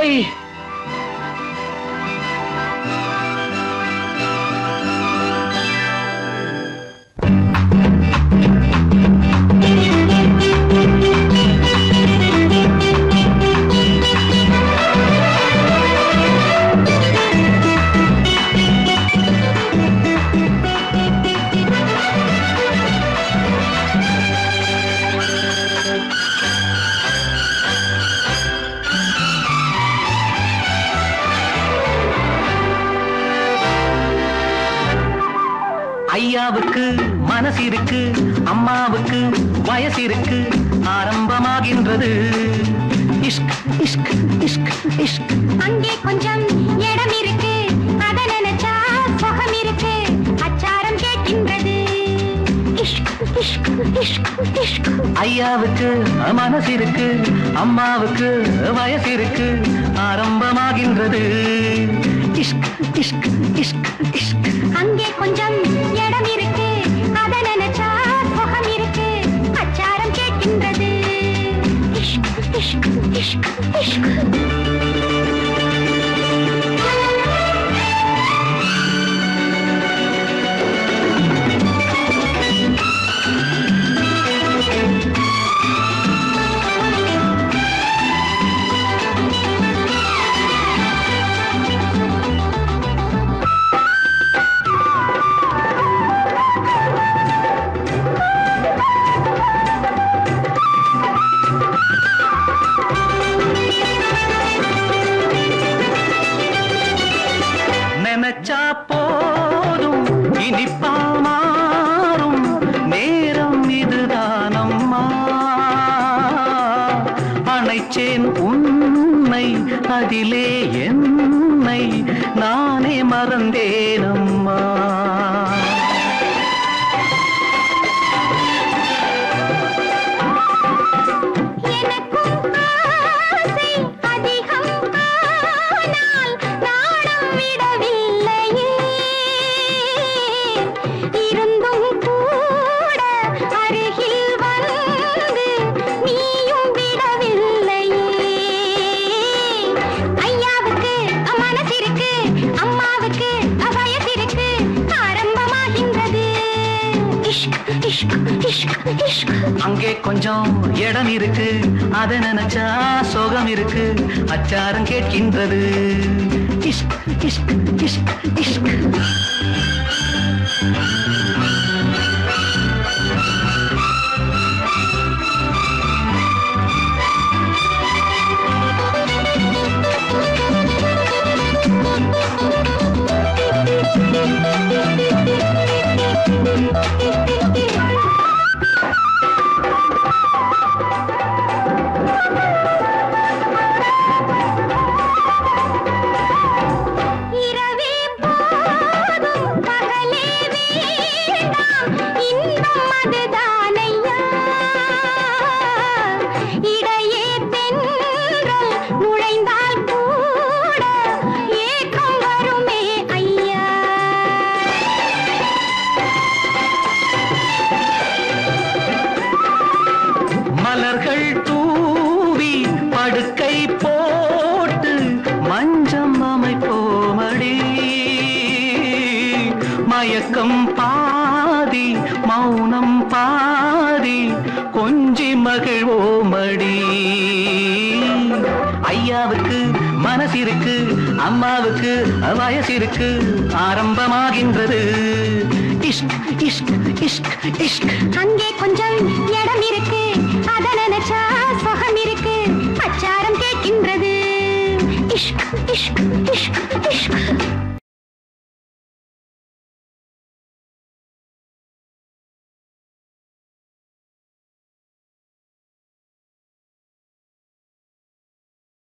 ஐயாவுக்கு மனசு இருக்கு அம்மாவுக்கு வயசு இருக்கு ஆரம்பமாகின்றது இஷ்க் இஷ்க் இஷ்க் இஷ்க் அங்கே கொஞ்சம் இடம் இருக்கு அத நினைச்சா சுகம் இருக்கு அச்சாரம் கேட்கின்றது இஷ்க் இஷ்க் இஷ்க் இஷ்க் ஐயாவுக்கு மனசு இருக்கு அம்மாவுக்கு வயசு இருக்கு ஆரம்பமாகின்றது இஷ்க் இஷ்க் இஷ்க் இஷ்க் அங்கே கொஞ்சம் இடம் இருக்கு அத நினைச்சா சுகம் இருக்கு அச்சாரம் கேட்கின்றது இஷ்க் இஷ்க் இஷ்க் இஷ்க் நினைச்சா போதும் இனிப்பா மாறும் நேரம் இதுதானம்மா அணைச்சேன் உன்னை அதிலே என்னை நானே மறந்தேனம்மா எனக்கும் ஆசை அதிகம் ஆனால் நாடம் விடவில்லையே இருந்தும் கூட அருகில் வந்து நீயும் விடவில்லையே ஐயாவுக்கு மனசு இருக்கு அம்மாவுக்கு வயசு இருக்கு ஆரம்பமாகின்றது இஷ்க் இஷ்க் இஷ்க் இஷ்க் அங்கே கொஞ்சம் இடம் இருக்கு அதை நினைச்சா சோகம் இருக்கு அச்சாரம் கேட்கின்றது இஷ்க் இஷ்க் இஷ்க் இஷ்க் இரவே போதும் பகலே வேண்டாம் இன்பம் அதுதானையா இடையே தென்றல் நுழைந்தால் கூட ஏக்கம் வருமே ஐயா மலர்கள் தூவி படுக்கை போட்டு மஞ்சம் அமைப்போமடி மயக்கம் பாதி மௌனம் பாதி கொஞ்சி மகிழ்வோமடி ஐயாவுக்கு மனசு இருக்கு அம்மாவுக்கு வயசு இருக்கு ஆரம்பமாகின்றது இஷ்க் இஷ்க் இஷ்க் இஷ்க் அங்கே கொஞ்சம் இடம் இருக்கு அத நினைச்சா சுகம் இருக்கு